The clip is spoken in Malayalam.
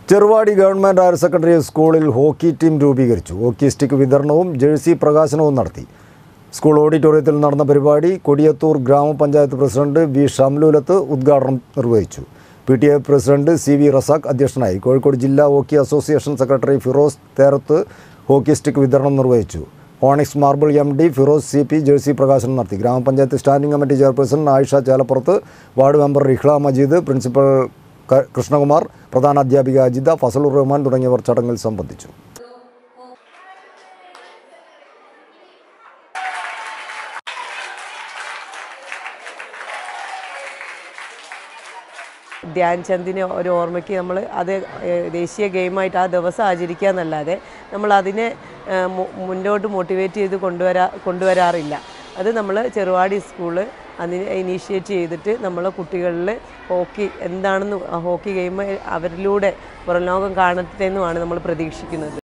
ചെറുവാടി ഗവൺമെൻറ് ഹയർ സെക്കൻഡറി സ്കൂളിൽ ഹോക്കി ടീം രൂപീകരിച്ചു ഹോക്കി സ്റ്റിക്ക് വിതരണവും ജേഴ്സി പ്രകാശനവും നടത്തി സ്കൂൾ ഓഡിറ്റോറിയത്തിൽ നടന്ന പരിപാടി കൊടിയത്തൂർ ഗ്രാമപഞ്ചായത്ത് പ്രസിഡന്റ് വി ഷംലൂലത്ത് ഉദ്ഘാടനം നിർവഹിച്ചു P T A president C V Razak അധ്യക്ഷനായി കോഴിക്കോട് ജില്ലാ hockey association secretary Firoz Therath hockey stick വിതരണം നിർവഹിച്ചു Onyx marble M D Firoz C P jersey പ്രകാശനം നടത്തി ഗ്രാമപഞ്ചായത്ത് standing committee chairperson Ayisha Chelappurath ward member Rihla Majeed principal ക- കൃഷ്ണകുമാർ പ്രധാന അധ്യാപിക അജിത ഫസലുർ റഹ്മാൻ തുടങ്ങിയവർ ചടങ്ങിൽ സംബന്ധിച്ചു ധ്യാൻ ചന്ദിനെ ഒരു ഓർമ്മയ്ക്ക് നമ്മൾ അത് ഏഹ്, ദേശീയ ഗെയിമായിട്ട് ആ ദിവസം ആചരിക്കുക എന്നല്ലാതെ നമ്മൾ അതിനെ ഏഹ്, മു- മുന്നോട്ട് മോട്ടിവേറ്റ് ചെയ്ത് കൊണ്ടുവരാ കൊണ്ടുവരാറില്ല അത് നമ്മൾ ചെറുവാടി സ്കൂള് അതിനെ ഇനീഷ്യേറ്റ് ചെയ്തിട്ട് നമ്മൾ കുട്ടികളിൽ ഹോക്കി എന്താണെന്ന് ആ ഹോക്കി ഗെയിം അവരിലൂടെ പുറം ലോകം കാണട്ടെ എന്നുമാണ് നമ്മൾ പ്രതീക്ഷിക്കുന്നത്